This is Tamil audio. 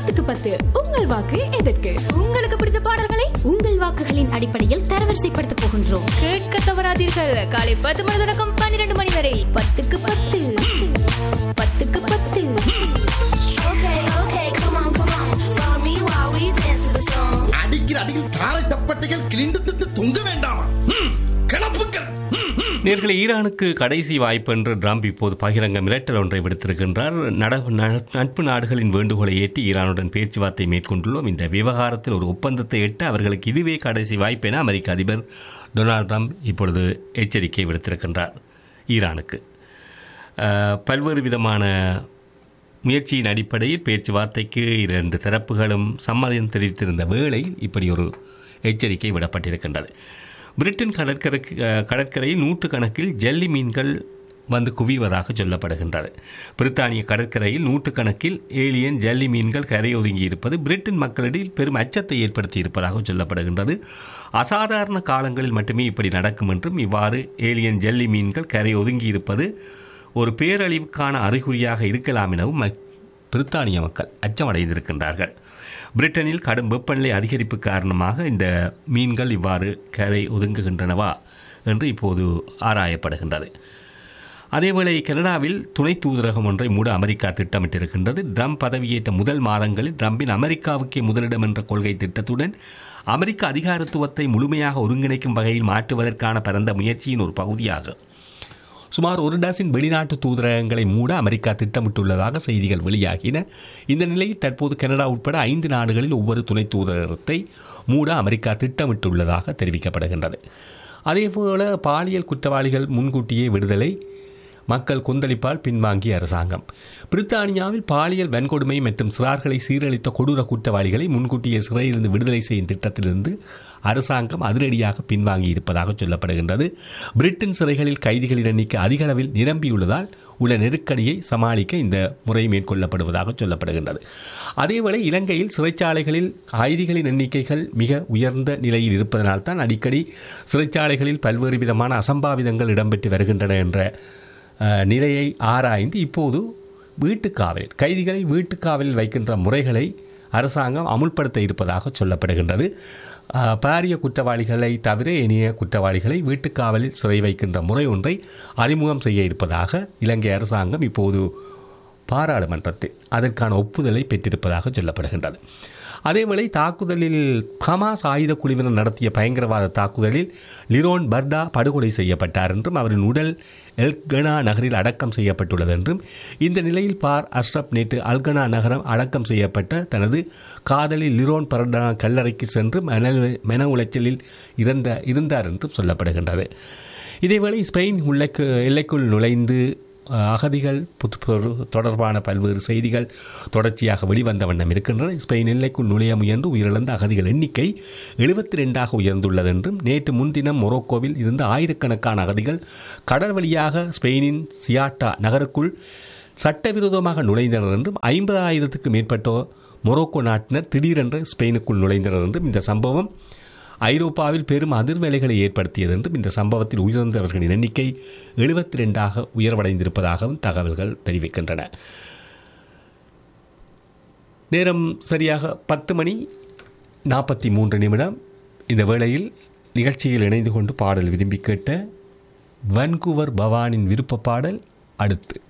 பத்துக்கு பத்து உங்கள் வாக்கு எதற்கு உங்களுக்கு பிடித்த பாடல்களை உங்கள் வாக்குகளின் அடிப்படையில் தரவரிசைப்படுத்த போகின்றோம் கேட்க தவறாதீர்கள் காலை பத்து மணி தொடக்கம் பன்னிரண்டு மணி வரை பத்துக்கு பத்து பத்துக்கு பத்து Okay, okay, come on, come on. Follow me while we dance to the song. அடிக்கிற அடியில் தாரை தப்பட்டைகள் கிழிந்து திட்டு தொங்க வேண்டாமா ம், கிளப்புக்கள் ம், ம். நேர்களை ஈரானுக்கு கடைசி வாய்ப்பு என்று ட்ரம்ப் இப்போது பகிரங்க மிரட்டல் ஒன்றை விடுத்திருக்கின்றார் நட- ந- நட்பு நாடுகளின் வேண்டுகோளை ஏற்றி ஈரானுடன் பேச்சுவார்த்தை மேற்கொண்டுள்ளோம் இந்த விவகாரத்தில் ஒரு ஒப்பந்தத்தை எட்ட அவர்களுக்கு இதுவே கடைசி வாய்ப்பு என அமெரிக்க அதிபர் டொனால்ட் ட்ரம்ப் இப்பொழுது எச்சரிக்கை விடுத்திருக்கின்றார் ஈரானுக்கு அஹ், பல்வேறு விதமான முயற்சியின் அடிப்படையில் பேச்சுவார்த்தைக்கு இரண்டு தரப்புகளும் சம்மதம் தெரிவித்திருந்த வேளையில் இப்படி ஒரு எச்சரிக்கை விடப்பட்டிருக்கின்றது பிரிட்டன் கடற்கரை அஹ், கடற்கரையில் நூற்றுக்கணக்கில் ஜெல்லி மீன்கள் வந்து குவிவதாக சொல்லப்படுகின்றது பிரித்தானிய கடற்கரையில் நூற்றுக்கணக்கில் ஏலியன் ஜல்லி மீன்கள் கரையொதுங்கி இருப்பது பிரிட்டன் மக்களிடையே பெரும் அச்சத்தை ஏற்படுத்தி இருப்பதாக சொல்லப்படுகின்றது அசாதாரண காலங்களில் மட்டுமே இப்படி நடக்கும் என்றும் இவ்வாறு ஏலியன் ஜல்லி மீன்கள் கரை ஒதுங்கி இருப்பது ஒரு பேரழிவுக்கான அறிகுறியாக இருக்கலாம் எனவும் மக்- பிரித்தானிய மக்கள் அச்சமடைந்திருக்கின்றார்கள் பிரிட்டனில் கடும் வெப்பநிலை அதிகரிப்பு காரணமாக இந்த மீன்கள் இவ்வாறு கரை ஒதுங்குகின்றனவா என்று இப்போது ஆராயப்படுகின்றது அதேவேளை கனடாவில் துணை தூதரகம் ஒன்றை மூட அமெரிக்கா திட்டமிட்டிருக்கின்றது ட்ரம்ப் பதவியேற்ற முதல் மாதங்களில் ட்ரம்பின் அமெரிக்காவுக்கே முதலிடம் என்ற கொள்கை திட்டத்துடன் அமெரிக்க அதிகாரத்துவத்தை முழுமையாக ஒருங்கிணைக்கும் வகையில் மாற்றுவதற்கான பரந்த முயற்சியின் ஒரு பகுதியாக சுமார் ஒரு டசின் வெளிநாட்டு தூதரகங்களை மூட அமெரிக்கா திட்டமிட்டுள்ளதாக செய்திகள் வெளியாகின இந்த நிலையில் தற்போது கனடா உட்பட ஐந்து நாடுகளில் ஒவ்வொரு துணை தூதரகத்தை மூட அமெரிக்கா திட்டமிட்டுள்ளதாக தெரிவிக்கப்படுகின்றது அதேபோல பாலியல் குற்றவாளிகள் முன்கூட்டியே விடுதலை மக்கள் கொந்தளிப்பால் பின்வாங்கிய அரசாங்கம் பிரித்தானியாவில் பாலியல் வன்கொடுமை மற்றும் சிறார்களை சீரழித்த கொடூர குற்றவாளிகளை முன்கூட்டியே சிறையிலிருந்து விடுதலை செய்யும் திட்டத்திலிருந்து அரசாங்கம் அதிரடியாக பின்வாங்கி இருப்பதாக சொல்லப்படுகின்றது பிரிட்டன் சிறைகளில் கைதிகளின் எண்ணிக்கை அதிக அளவில் நிரம்பியுள்ளதால் உள்ள நெருக்கடியை சமாளிக்க இந்த முறை மேற்கொள்ளப்படுவதாக சொல்லப்படுகின்றது அதேவேளை இலங்கையில் சிறைச்சாலைகளில் கைதிகளின் எண்ணிக்கைகள் மிக உயர்ந்த நிலையில் இருப்பதனால் தான் அடிக்கடி சிறைச்சாலைகளில் பல்வேறு விதமான அசம்பாவிதங்கள் இடம்பெற்று வருகின்றன என்ற அஹ், நிலையை ஆராய்ந்து இப்போது வீட்டுக்காவலில் கைதிகளை வீட்டுக்காவலில் வைக்கின்ற முறைகளை அரசாங்கம் அமுல்படுத்த இருப்பதாக சொல்லப்படுகின்றது அஹ், பாரிய குற்றவாளிகளை தவிர இனிய குற்றவாளிகளை வீட்டுக்காவலில் சிறை வைக்கின்ற முறை ஒன்றை அறிமுகம் செய்ய இருப்பதாக இலங்கை அரசாங்கம் இப்போது பாராளுமன்றத்தில் அதற்கான ஒப்புதலை பெற்றிருப்பதாக சொல்லப்படுகின்றது அதேவேளை தாக்குதலில் ஹமாஸ் ஆயுத குழுவினர் நடத்திய பயங்கரவாத தாக்குதலில் லிரோன் பர்டா படுகொலை செய்யப்பட்டார் என்றும் அவரின் உடல் எல்கனா நகரில் அடக்கம் செய்யப்பட்டுள்ளது என்றும் இந்த நிலையில் பார் அஷ்ரப் நேற்று அல்கனா நகரம் அடக்கம் செய்யப்பட்ட தனது காதலி லிரோன் பர்டா கல்லறைக்கு சென்று மன மன உளைச்சலில் இறந்த இருந்தார் என்றும் சொல்லப்படுகின்றது இதேவேளை ஸ்பெயின் உள்ளக்கு எல்லைக்குள் நுழைந்து அஹ், அகதிகள் புது- பொரு- தொடர்பான பல்வேறு செய்திகள் தொடர்ச்சியாக வெளிவந்த வண்ணம் இருக்கின்றன ஸ்பெயின் எல்லைக்குள் நுழைய முயன்று உயிரிழந்த அகதிகள் எண்ணிக்கை எழுபத்தி ரெண்டாக உயர்ந்துள்ளது என்றும் நேற்று முன்தினம் மொரோக்கோவில் இருந்த ஆயிரக்கணக்கான அகதிகள் கடல் வழியாக ஸ்பெயினின் சியாட்டா நகருக்குள் சட்டவிரோதமாக நுழைந்தனர் என்றும் ஐம்பதாயிரத்துக்கு மேற்பட்டோர் மொரோக்கோ நாட்டினர் திடீரென்று ஸ்பெயினுக்குள் நுழைந்தனர் என்றும் இந்த சம்பவம் ஐரோப்பாவில் பெரும் அதிர்வலைகளை ஏற்படுத்தியது என்றும் இந்த சம்பவத்தில் உயிரிழந்தவர்களின் எண்ணிக்கை எழுபத்தி ரெண்டாக உயர்வடைந்திருப்பதாகவும் தகவல்கள் தெரிவிக்கின்றன நேரம் சரியாக பத்து மணி நாற்பத்தி மூன்று நிமிடம் இந்த வேளையில் நிகழ்ச்சியில் இணைந்து கொண்டு பாடல் விரும்பி கேட்ட வன்கூவர் பவானின் விருப்ப பாடல் அடுத்து